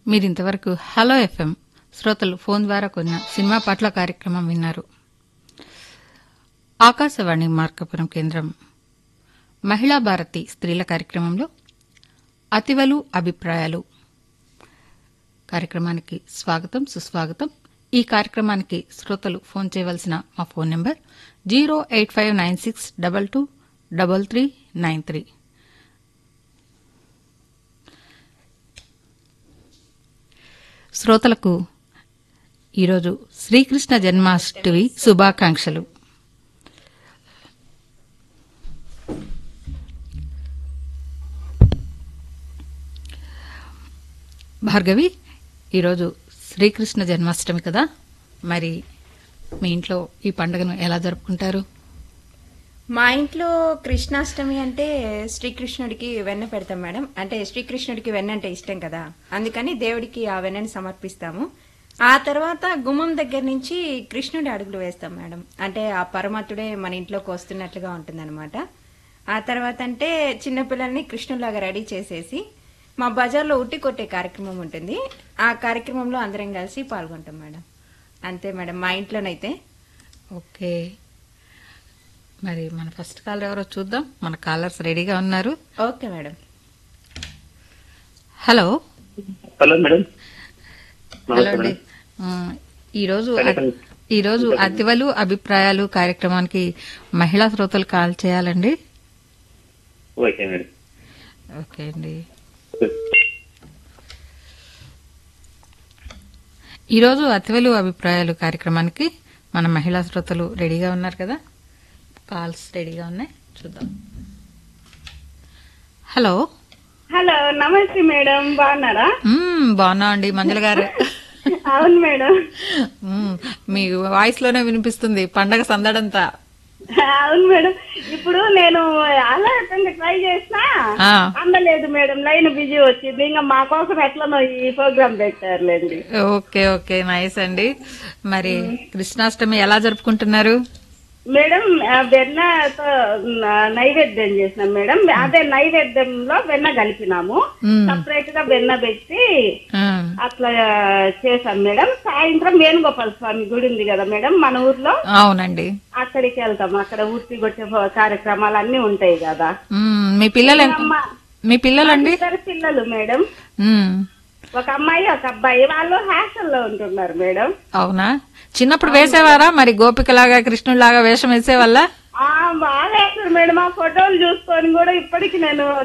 మీరింతవరకు hello FM శ్రోతలు phone ద్వారా కొన్న సినిమా పాటల కార్యక్రమం విన్నారు ఆకాశవాణి మార్కపురం కేంద్రం మహిళా భారతి స్త్రీల కార్యక్రమంలో అతివలు అభిప్రాయాలు కార్యక్రమానికి స్వాగతం సుస్వాగతం ఈ కార్యక్రమానికి శ్రోతలు ఫోన్ చేయవలసిన మా phone number zero eight five nine six double two double three nine three శ్రోతలకు ఈరోజు శ్రీకృష్ణ జన్మాష్టమి శుభాకాంక్షలు భార్గవి ఈరోజు శ్రీకృష్ణ జన్మాష్టమి కదా మరి మీ ఇంట్లో ఈ పండుగను ఎలా జరుపుకుంటారు మా ఇంట్లో కృష్ణాష్టమి అంటే శ్రీకృష్ణుడికి వెన్న పెడతాం మేడం అంటే శ్రీకృష్ణుడికి వెన్న అంటే ఇష్టం కదా అందుకని దేవుడికి ఆ వెన్నని సమర్పిస్తాము ఆ తర్వాత గుమ్మం దగ్గర నుంచి కృష్ణుడి అడుగులు వేస్తాం మేడం అంటే ఆ పరమాత్ముడే మన ఇంట్లోకి వస్తున్నట్లుగా ఉంటుందన్నమాట ఆ తర్వాత అంటే చిన్నపిల్లల్ని కృష్ణులాగా రెడీ చేసేసి మా బజార్లో ఉట్టి కొట్టే కార్యక్రమం ఉంటుంది ఆ కార్యక్రమంలో అందరం కలిసి పాల్గొంటాం మేడం అంతే మేడం మా ఇంట్లోనైతే ఓకే మరి మన ఫస్ట్ కాలర్ ఎవరో చూద్దాం మన కాలర్స్ రెడీగా ఉన్నారు okay madam hello hello madam hello అండి ఆ, ఈరోజు అ- ఈరోజు అతివలు అభిప్రాయాలు కార్యక్రమానికి మహిళా శ్రోతలు కాల్ చేయాలండి ఓకే మేడం ఓకే అండి ఈరోజు అతివలు అభిప్రాయాలు కార్యక్రమానికి మన మహిళా శ్రోతలు రెడీగా ఉన్నారు కదా కాల్స్ రెడీగా ఉన్నాయి చూద్దాం హలో హలో నమస్తే మేడం బాగున్నారా మ్మ్, బాగున్నాం అండి మంజుల గారు అవును మేడం మ్మ్, మీ వాయిస్ లోనే వినిపిస్తుంది పండగ సందడంతా అవును మేడం ఇప్పుడు నేను అలా ట్రై చేసినా ఆ, అందలేదు మేడం లైన్ బిజీ వచ్చింది ఇంకా మా కోసం ఎట్లనో ఈ ప్రోగ్రామ్ పెట్టారులేండి ఓకే ఓకే నైస్ అండి మరి కృష్ణాష్టమి ఎలా జరుపుకుంటున్నారు మేడం ఆ, వెన్నతో ఆ, నైవేద్యం చేసినాం మేడం అదే నైవేద్యంలో వెన్న కలిపినాము మ్మ్. సపరేట్ గా వెన్న పెట్టి ఆ, అట్లా చేసాం మేడం సాయంత్రం వేణుగోపాల స్వామి గుడి ఉంది కదా మేడం మన ఊర్లో అవునండి అక్కడికి వెళ్తాం అక్కడ ఊర్తి కొట్టే కార్యక్రమాలు అన్ని ఉంటాయి కదా మ్మ్, మీ పిల్లలు ఎంత- అమ్మ మీ పిల్లలండి ఇద్దరు పిల్లలు మేడం మ్మ్, ఒక అమ్మాయి ఒక అబ్బాయి వాళ్ళు హాస్టల్లో ఉంటున్నారు మేడం అవునా చిన్నప్పుడు వేసేవారా మరి గోపికలాగా కృష్ణుడిలాగా వేషం వేసేవాళ్ళ ఆ బాగా వేస్తారు మేడం ఆ ఫోటోలు చూసుకొని కూడా ఇప్పటికి నేను